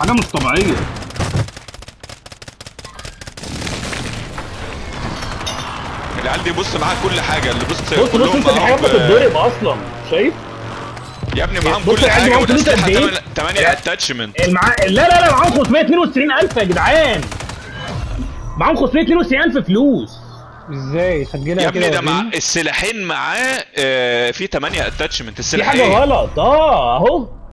حاجه مش طبيعيه العيال دي بص معاها كل حاجه اللي بص بص بص كلهم انت دي حاجات معاهم، آه، بتتضرب اصلا شايف يا ابني معاهم بص كل العيال حاجه دي معاهم فلوس والاسلحه قد ايه؟ 8 اتاتشمنت المع... لا لا لا معاهم 522000 يا جدعان معاهم 522000 فلوس ازاي سجلها يا كده ابني ده مع وريني. السلاحين معاه آه، في 8 اتاتشمنت في السلاح حاجه ايه؟ غلط اه اهو